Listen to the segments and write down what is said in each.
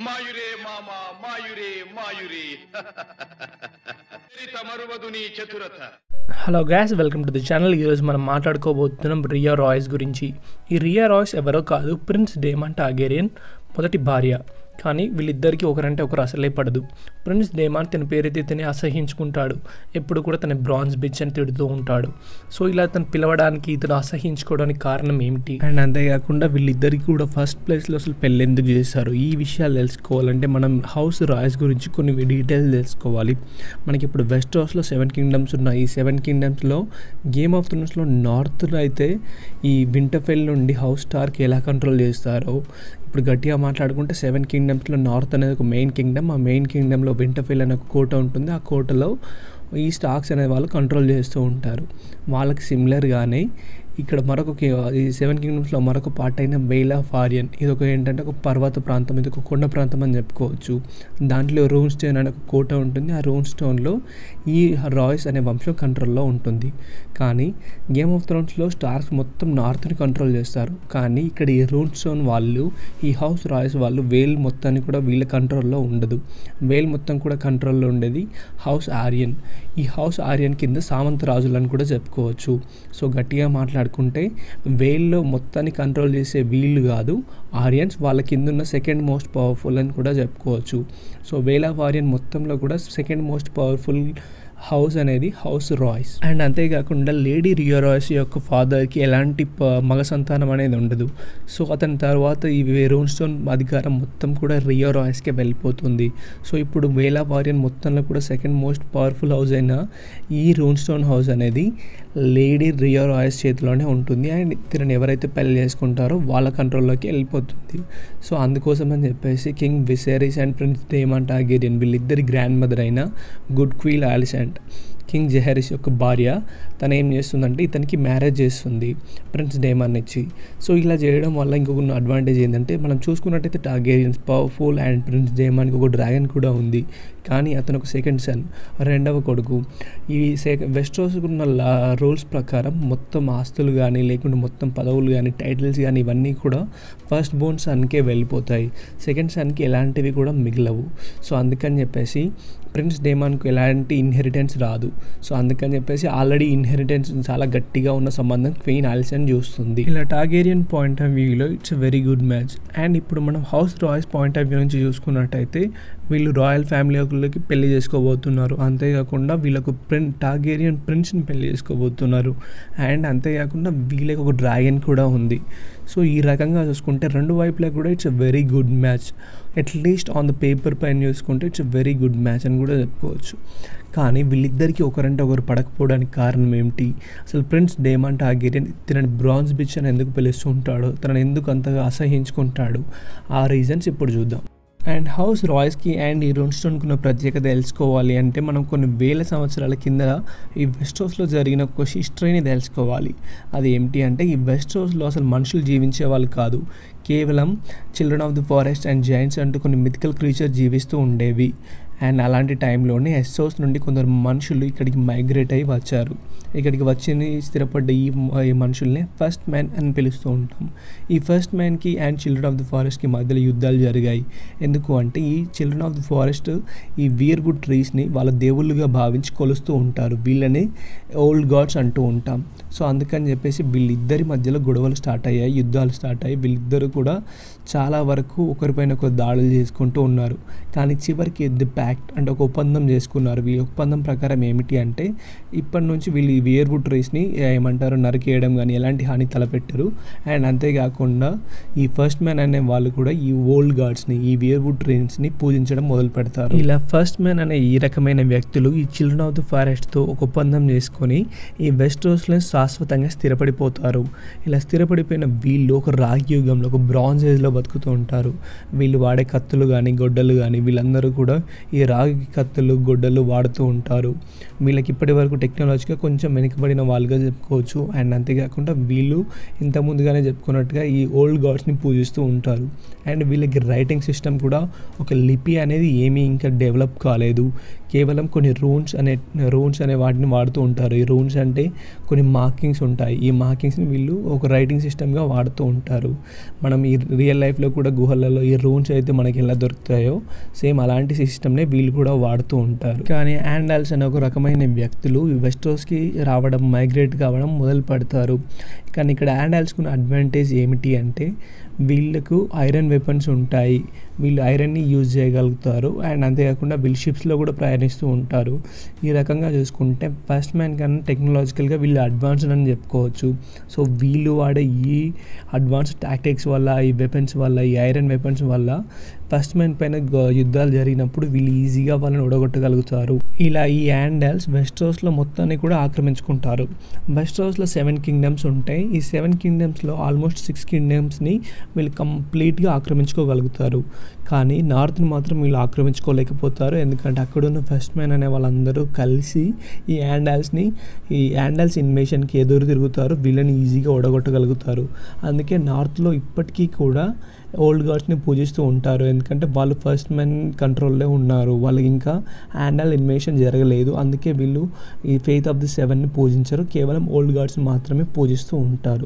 మాయురే మామ మాయురే మాయురే చరిత మరువదు నీ చతురత hello guys welcome to the channel ఈరోజు మనం మాట్లాడుకోబోతున్నాం రియా రాయ్స్ గురించి ఈ రియా రాయ్స్ ఎవరో కాదు ప్రిన్స్ డేమన్ టాగేరియన్ మొదటి భార్య కానీ వీళ్ళిద్దరికీ ఒకరంటే ఒకరు అసలే పడదు ప్రిన్స్ డేమాన్ తన పేరైతే ఇతని అసహించుకుంటాడు ఎప్పుడు కూడా తన బ్రాంజ్ బిచ్ అని తిడుతూ ఉంటాడు సో ఇలా తను పిలవడానికి ఇతను అసహించుకోవడానికి కారణం ఏమిటి అండ్ అంతేకాకుండా వీళ్ళిద్దరికి కూడా ఫస్ట్ ప్లేస్లో అసలు పెళ్ళి ఎందుకు చేశారు ఈ విషయాలు తెలుసుకోవాలంటే మనం హౌస్ రాయ్స్ గురించి కొన్ని డీటెయిల్స్ తెలుసుకోవాలి మనకి ఇప్పుడు వెస్ట్ హౌస్లో సెవెన్ కింగ్డమ్స్ ఉన్నాయి ఈ సెవెన్ కింగ్డమ్స్లో గేమ్ ఆఫ్ థ్రోన్స్లో నార్త్లో అయితే ఈ వింటర్ఫెల్ నుండి హౌస్ స్టార్కి ఎలా కంట్రోల్ చేస్తారో ఇప్పుడు గట్టిగా మాట్లాడుకుంటే సెవెన్ కింగ్డమ్స్లో నార్త్ అనేది ఒక మెయిన్ కింగ్డమ్ ఆ మెయిన్ కింగ్డమ్లో వింటర్ఫెల్ అనే ఒక కోట ఉంటుంది ఆ కోటలో ఈ స్టాక్స్ అనే వాళ్ళు కంట్రోల్ చేస్తూ ఉంటారు వాళ్ళకి సిమిలర్గానే ఇక్కడ మరొక కి- ఈ సెవెన్ కింగ్డమ్స్లో మరొక పార్ట్ అయిన బెయిల్ ఆఫ్ ఆరియన్ ఇది ఒక ఏంటంటే ఒక పర్వత ప్రాంతం ఇది ఒక కొండ ప్రాంతం అని చెప్పుకోవచ్చు దాంట్లో రూన్ స్టోన్ అనే ఒక కోట ఉంటుంది ఆ రూన్ స్టోన్లో ఈ రాయ్స్ అనే వంశం కంట్రోల్లో ఉంటుంది కానీ గేమ్ ఆఫ్ థ్రోన్స్లో స్టార్స్ మొత్తం నార్త్ని కంట్రోల్ చేస్తారు కానీ ఇక్కడ ఈ రూన్ స్టోన్ వాళ్ళు ఈ హౌస్ రాయ్స్ వాళ్ళు వేల్ మొత్తాన్ని కూడా వీళ్ళ కంట్రోల్లో ఉండదు వేల్ మొత్తం కూడా కంట్రోల్లో ఉండేది హౌస్ ఆర్యన్ ఈ హౌస్ ఆర్యన్ కింద సామంత రాజులని కూడా చెప్పుకోవచ్చు సో గట్టిగా మాట్లాడుకుంటే వేల్లో మొత్తాన్ని కంట్రోల్ చేసే వీళ్ళు కాదు ఆరియన్స్ వాళ్ళ కింద ఉన్న సెకండ్ మోస్ట్ పవర్ఫుల్ అని కూడా చెప్పుకోవచ్చు సో వేల్ ఆఫ్ ఆరియన్ మొత్తంలో కూడా సెకండ్ మోస్ట్ పవర్ఫుల్ హౌస్ అనేది హౌస్ రాయ్స్ అండ్ అంతేకాకుండా లేడీ రియో రాయ్స్ యొక్క ఫాదర్కి ఎలాంటి ప- మగ సంతానం అనేది ఉండదు సో అతని తర్వాత ఈ రోన్ స్టోన్ అధికారం మొత్తం కూడా రియో రాయ్స్కే వెళ్ళిపోతుంది సో ఇప్పుడు వేలా వారియన్ మొత్తంలో కూడా సెకండ్ మోస్ట్ పవర్ఫుల్ హౌస్ అయిన ఈ రోన్ స్టోన్ హౌస్ అనేది లేడీ రియో రాయ్స్ చేతిలోనే ఉంటుంది అండ్ తినని ఎవరైతే పెళ్లి చేసుకుంటారో వాళ్ళ కంట్రోల్లోకి వెళ్ళిపోతుంది సో అందుకోసం అని చెప్పేసి king Viserys and prince Daemon Targaryen వీళ్ళిద్దరి గ్రాండ్ మదర్ అయిన good queen Alicent king Jaehaerys యొక్క భార్య తను ఏం చేస్తుందంటే ఇతనికి మ్యారేజ్ చేస్తుంది ప్రిన్స్ డేమాన్ ఇచ్చి సో ఇలా చేయడం వల్ల ఇంకొక అడ్వాంటేజ్ ఏంటంటే మనం చూసుకున్నట్టయితే టాగేరియన్స్ పవర్ఫుల్ అండ్ ప్రిన్స్ డేమాన్కి ఒక డ్రాగన్ కూడా ఉంది కానీ అతను ఒక సెకండ్ సన్ రెండవ కొడుకు ఈ సెక వెస్ట్ ఉన్న లా రూల్స్ ప్రకారం మొత్తం ఆస్తులు కానీ లేకుంటే మొత్తం పదవులు కానీ టైటిల్స్ కానీ ఇవన్నీ కూడా ఫస్ట్ బోర్న్ సన్కే వెళ్ళిపోతాయి సెకండ్ సన్కి ఎలాంటివి కూడా మిగలవు సో అందుకని చెప్పేసి ప్రిన్స్ డేమాన్కు ఎలాంటి ఇన్హెరిటెన్స్ రాదు సో అందుకని చెప్పేసి ఆల్రెడీ ఇన్హెరిటెన్స్ చాలా గట్టిగా ఉన్న సంబంధం క్వీన్ ఆలిసన్ చూస్తుంది ఇలా టాగేరియన్ పాయింట్ ఆఫ్ వ్యూలో it's very good match and ఇప్పుడు మనం house royals point of view నుంచి చూసుకున్నట్టయితే వీళ్ళు రాయల్ ఫ్యామిలీలోకి పెళ్లి చేసుకోబోతున్నారు అంతేకాకుండా వీళ్ళకు ప్రిన్ టాగేరియన్ ప్రిన్స్ని పెళ్లి చేసుకోబోతున్నారు అండ్ అంతేకాకుండా వీళ్ళకి ఒక డ్రాగన్ కూడా ఉంది సో ఈ రకంగా చూసుకుంటే రెండు వైపులా కూడా it's a very good match at least on the paper పైన చూసుకుంటే it's a very good match అని కూడా చెప్పుకోవచ్చు కానీ వీళ్ళిద్దరికీ ఒకరంటే ఒకరు పడకపోవడానికి కారణం ఏమిటి అసలు ప్రిన్స్ డేమాన్ టాగేరియన్ తనని బ్రాంజ్ బిచ్ అని ఎందుకు పిలుస్తూ ఉంటాడు తనని ఎందుకు అంతగా అసహించుకుంటాడు ఆ రీజన్స్ ఇప్పుడు చూద్దాం అండ్ హౌస్ రాయ్స్కి అండ్ ఈ రోన్స్టోన్కి ఉన్న ప్రత్యేకత తెలుసుకోవాలి అంటే మనం కొన్ని వేల సంవత్సరాల కింద ఈ వెస్ట్ హౌస్లో జరిగిన ఒక హిస్టరీని తెలుసుకోవాలి అది ఏమిటి అంటే ఈ వెస్ట్ హౌస్లో అసలు మనుషులు జీవించే వాళ్ళు కాదు కేవలం children of the forest and giants అంటూ కొన్ని మిథికల్ క్రీచర్ జీవిస్తూ ఉండేవి అండ్ అలాంటి టైంలోనే ఎస్సోస్ నుండి కొందరు మనుషులు ఇక్కడికి మైగ్రేట్ అయ్యి వచ్చారు ఇక్కడికి వచ్చి స్థిరపడ్డ ఈ మ- ఈ మనుషుల్ని ఫస్ట్ మ్యాన్ అని పిలుస్తూ ఉంటాం ఈ ఫస్ట్ మ్యాన్కి అండ్ చిల్డ్రన్ ఆఫ్ ది ఫారెస్ట్కి మధ్యలో యుద్ధాలు జరిగాయి ఎందుకు అంటే ఈ చిల్డ్రన్ ఆఫ్ ది ఫారెస్ట్ ఈ వీర్గుడ్ ట్రీస్ని వాళ్ళ దేవుళ్ళుగా భావించి కొలుస్తూ ఉంటారు వీళ్ళని ఓల్డ్ గాడ్స్ అంటూ ఉంటాం సో అందుకని చెప్పేసి వీళ్ళిద్దరి మధ్యలో గొడవలు స్టార్ట్ అయ్యాయి యుద్ధాలు స్టార్ట్ అయ్యాయి వీళ్ళిద్దరు కూడా చాలా వరకు ఒకరిపైన ఒకరు దాడులు చేసుకుంటూ ఉన్నారు కానీ చివరికి ది ప్యాక్ట్ అంటే ఒక ఒప్పందం చేసుకున్నారు ఈ ఒప్పందం ప్రకారం ఏమిటి అంటే ఇప్పటి నుంచి వీళ్ళు ఈ వియర్వుడ్ ట్రీస్ని ఏమంటారు నరికేయడం కానీ ఎలాంటి హాని తలపెట్టరు అండ్ అంతేకాకుండా ఈ ఫస్ట్ మ్యాన్ అనే వాళ్ళు కూడా ఈ ఓల్డ్ గాడ్స్ని ఈ వియర్వుడ్ ట్రీస్ని పూజించడం మొదలు పెడతారు ఇలా ఫస్ట్ మ్యాన్ అనే ఈ రకమైన వ్యక్తులు ఈ చిల్డ్రన్ ఆఫ్ ది ఫారెస్ట్తో ఒక ఒప్పందం చేసుకొని ఈ వెస్ట్ రోస్లో శాశ్వతంగా స్థిరపడిపోతారు ఇలా స్థిరపడిపోయిన వీళ్ళు ఒక రాగి యుగంలో ఒక బ్రాంజ్ ఏజ్లో బతుకుతూ ఉంటారు వీళ్ళు వాడే కత్తులు కానీ గొడ్డలు కానీ వీళ్ళందరూ కూడా ఈ రాగి కత్తులు గొడ్డలు వాడుతూ ఉంటారు వీళ్ళకి ఇప్పటి వరకు టెక్నాలజీగా కొంచెం వెనుకబడిన వాళ్ళుగా చెప్పుకోవచ్చు అండ్ అంతేకాకుండా వీళ్ళు ఇంత ముందుగానే చెప్పుకున్నట్టుగా ఈ ఓల్డ్ గాడ్స్ని పూజిస్తూ ఉంటారు అండ్ వీళ్ళకి రైటింగ్ సిస్టమ్ కూడా ఒక లిపి అనేది ఏమీ ఇంకా డెవలప్ కాలేదు కేవలం కొన్ని రూన్స్ అనే రూన్స్ అనే వాటిని వాడుతూ ఉంటారు ఈ రూన్స్ అంటే కొన్ని మార్కింగ్స్ ఉంటాయి ఈ మార్కింగ్స్ని వీళ్ళు ఒక రైటింగ్ సిస్టమ్గా వాడుతూ ఉంటారు మనం ఈ రియల్ లైఫ్లో కూడా గుహలలో ఈ రూన్స్ అయితే మనకి ఎలా దొరుకుతాయో సేమ్ అలాంటి సిస్టమ్నే వీళ్ళు కూడా వాడుతూ ఉంటారు కానీ ఆండాల్స్ అనే ఒక రకమైన వ్యక్తులు ఈ వెస్టోస్కి రావడం మైగ్రేట్ కావడం మొదలు పెడతారు కానీ ఇక్కడ ఆండాల్స్కున్న అడ్వాంటేజ్ ఏమిటి అంటే వీళ్ళకు ఐరన్ వెపన్స్ ఉంటాయి వీళ్ళు ఐరన్ని యూజ్ చేయగలుగుతారు అండ్ అంతేకాకుండా వీళ్ళు షిప్స్లో కూడా ప్రయాణిస్తూ ఉంటారు ఈ రకంగా చూసుకుంటే ఫస్ట్ మ్యాన్ కన్నా టెక్నాలజికల్గా వీళ్ళు అడ్వాన్స్డ్ అని చెప్పుకోవచ్చు సో వీళ్ళు వాడే ఈ అడ్వాన్స్ టాక్టిక్స్ వల్ల ఈ వెపన్స్ వల్ల ఈ ఐరన్ వెపన్స్ వల్ల ఫస్ట్ మ్యాన్ పైన గ- యుద్ధాలు జరిగినప్పుడు వీళ్ళు ఈజీగా వాళ్ళని ఓడగొట్టగలుగుతారు ఇలా ఈ యాండల్స్ వెస్ట్ రోస్లో మొత్తాన్ని కూడా ఆక్రమించుకుంటారు వెస్ట్ రోస్లో సెవెన్ కింగ్డమ్స్ ఉంటాయి ఈ సెవెన్ కింగ్డమ్స్లో ఆల్మోస్ట్ సిక్స్ కింగ్డమ్స్ని వీళ్ళు కంప్లీట్గా ఆక్రమించుకోగలుగుతారు కానీ నార్త్ని మాత్రం వీళ్ళు ఆక్రమించుకోలేకపోతారు ఎందుకంటే అక్కడున్న ఫస్ట్ మ్యాన్ అనే వాళ్ళందరూ కలిసి ఈ యాండాల్స్ని ఈ యాండాల్స్ ఇన్వేషన్కి ఎదురు తిరుగుతారు వీళ్ళని ఈజీగా ఓడగొట్టగలుగుతారు అందుకే నార్త్లో ఇప్పటికీ కూడా ఓల్డ్ గాడ్స్ని పూజిస్తూ ఉంటారు ఎందుకంటే వాళ్ళు ఫస్ట్ మెన్ కంట్రోల్లో ఉన్నారు వాళ్ళకి ఇంకా యాండల్ ఇన్వేషన్ జరగలేదు అందుకే వీళ్ళు ఈ ఫెయిత్ ఆఫ్ ది సెవెన్ని పూజించరు కేవలం ఓల్డ్ గాడ్స్ని మాత్రమే పూజిస్తూ ఉంటారు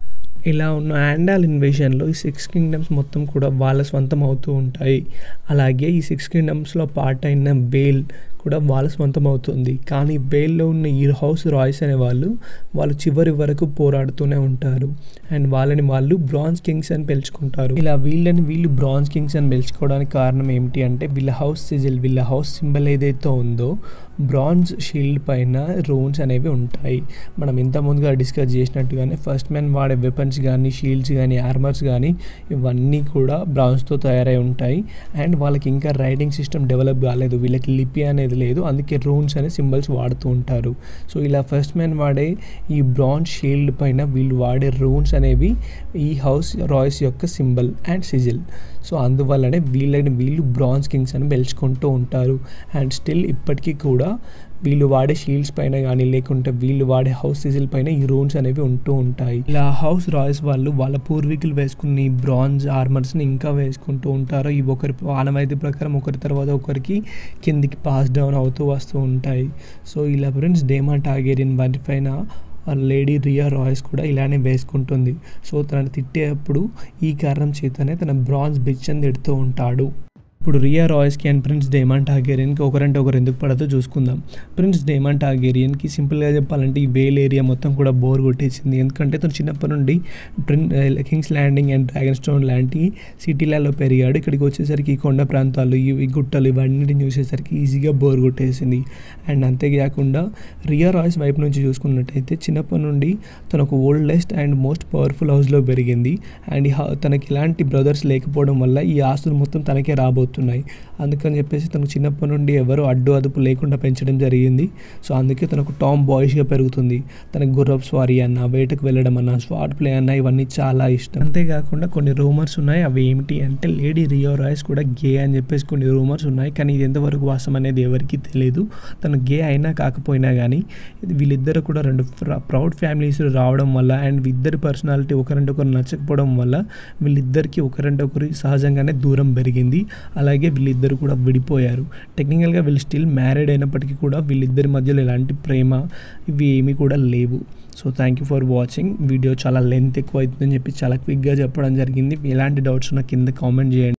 ఇలా ఉన్న యాండాల్ ఇన్వేషన్లో ఈ సిక్స్ కింగ్డమ్స్ మొత్తం కూడా వాళ్ళ స్వంతం అవుతూ ఉంటాయి అలాగే ఈ సిక్స్ కింగ్డమ్స్లో పార్ట్ అయిన బేల్ కూడా వాళ్ళ స్వంతం అవుతుంది కానీ బేల్లో ఉన్న ఈ హౌస్ రాయ్స్ అనే వాళ్ళు వాళ్ళు చివరి వరకు పోరాడుతూనే ఉంటారు అండ్ వాళ్ళని వాళ్ళు బ్రాంజ్ కింగ్స్ అని పిలుచుకుంటారు ఇలా వీళ్ళని వీళ్ళు బ్రాంజ్ కింగ్స్ అని పిలుచుకోవడానికి కారణం ఏమిటి అంటే వీళ్ళ హౌస్ సిజిల్ వీళ్ళ హౌస్ సింబల్ ఏదైతే ఉందో బ్రాంజ్ షీల్డ్ పైన రోన్స్ అనేవి ఉంటాయి మనం ఇంత ముందుగా డిస్కస్ చేసినట్టుగానే ఫస్ట్ మ్యాన్ వాడే వెపన్స్ కానీ షీల్డ్స్ కానీ ఆర్మర్స్ కానీ ఇవన్నీ కూడా బ్రాంజ్తో తయారై ఉంటాయి అండ్ వాళ్ళకి ఇంకా రైడింగ్ సిస్టమ్ డెవలప్ కాలేదు వీళ్ళకి లిపి అనేది లేదు అందుకే రూన్స్ అనే సింబల్స్ వాడుతూ ఉంటారు సో ఇలా ఫస్ట్ మ్యాన్ వాడే ఈ బ్రాంజ్ షీల్డ్ పైన వీళ్ళు వాడే రూన్స్ అనేవి ఈ హౌస్ రాయ్స్ యొక్క సింబల్ అండ్ సిజిల్ సో అందువల్లనే వీళ్ళని వీళ్ళు బ్రాంజ్ కింగ్స్ అని పిలుచుకుంటూ ఉంటారు అండ్ స్టిల్ ఇప్పటికీ కూడా వీళ్ళు వాడే షీల్డ్స్ పైన కానీ లేకుంటే వీళ్ళు వాడే హౌస్ సిజిల్ పైన ఈ రూన్స్ అనేవి ఉంటూ ఉంటాయి ఇలా హౌస్ రాయల్స్ వాళ్ళు వాళ్ళ పూర్వీకులు వేసుకున్న ఈ బ్రాంజ్ ఆర్మర్స్ని ఇంకా వేసుకుంటూ ఉంటారు ఇవి ఒకరి ఆనవాయితీ ప్రకారం ఒకరి తర్వాత ఒకరికి కిందికి పాస్ డౌన్ అవుతూ వస్తూ ఉంటాయి సో ఇలా ఫ్రెండ్స్ డేమా టాగేరియన్ వాటి పైన ఆ లేడీ రియా రాయ్స్ కూడా ఇలానే వేసుకుంటుంది సో తనని తిట్టేటప్పుడు ఈ కారణం చేతనే తన బ్రాంజ్ బిచ్ అని తిడుతూ ఉంటాడు ఇప్పుడు రియా రాయ్స్కి అండ్ ప్రిన్స్ డేమన్ టాగేరియన్కి ఒకరంటే ఒకరు ఎందుకు పడదో చూసుకుందాం ప్రిన్స్ డేమన్ టాగేరియన్కి సింపుల్గా చెప్పాలంటే ఈ వేల్ ఏరియా మొత్తం కూడా బోర్ కొట్టేసింది ఎందుకంటే తను చిన్నప్పటి నుండి ప్రిన్ King's Landing and Dragonstone లాంటి సిటీలలో పెరిగాడు ఇక్కడికి వచ్చేసరికి ఈ కొండ ప్రాంతాలు ఈ ఈ గుట్టలు ఇవన్నిటిని చూసేసరికి ఈజీగా బోర్ కొట్టేసింది అండ్ అంతేకాకుండా రియా రాయ్స్ వైపు నుంచి చూసుకున్నట్టయితే చిన్నప్పటి నుండి తను ఒక ఓల్డెస్ట్ అండ్ మోస్ట్ పవర్ఫుల్ హౌస్లో పెరిగింది అండ్ ఈ హౌ- తనకి ఎలాంటి బ్రదర్స్ లేకపోవడం వల్ల ఈ ఆస్తులు మొత్తం తనకే రాబోతున్నాయి అందుకని చెప్పేసి తనకు చిన్నప్పటి నుండి ఎవరు అడ్డు అదుపు లేకుండా పెంచడం జరిగింది సో అందుకే తనకు టామ్ బాయ్స్గా పెరుగుతుంది తనకు గుర్రపు స్వారీ అన్న వేటకు వెళ్ళడం అన్న స్వాట్ ప్లే అన్న ఇవన్నీ చాలా ఇష్టం అంతేకాకుండా కొన్ని రూమర్స్ ఉన్నాయి అవి ఏమిటి అంటే లేడీ రియో రాయ్స్ కూడా గే అని చెప్పేసి కొన్ని రూమర్స్ ఉన్నాయి కానీ ఇది ఎంతవరకు వాస్తవం అనేది ఎవరికీ తెలియదు తను గే అయినా కాకపోయినా కానీ ఇది వీళ్ళిద్దరు కూడా రెండు ప్రౌడ్ ఫ్యామిలీస్ రావడం వల్ల అండ్ ఇద్దరి పర్సనాలిటీ ఒకరంటే ఒకరు నచ్చకపోవడం వల్ల వీళ్ళిద్దరికి ఒకరంటే ఒకరు సహజంగానే దూరం పెరిగింది అలాగే వీళ్ళిద్దరు కూడా విడిపోయారు టెక్నికల్గా వీళ్ళు స్టిల్ మ్యారీడ్ అయినప్పటికీ కూడా వీళ్ళిద్దరి మధ్యలో ఎలాంటి ప్రేమ ఇవి ఏమీ కూడా లేవు so thank you for watching video చాలా లెంత్ ఎక్కువ అవుతుందని చెప్పి చాలా క్విక్గా చెప్పడం జరిగింది ఎలాంటి డౌట్స్ ఉన్నా కింద కామెంట్ చేయండి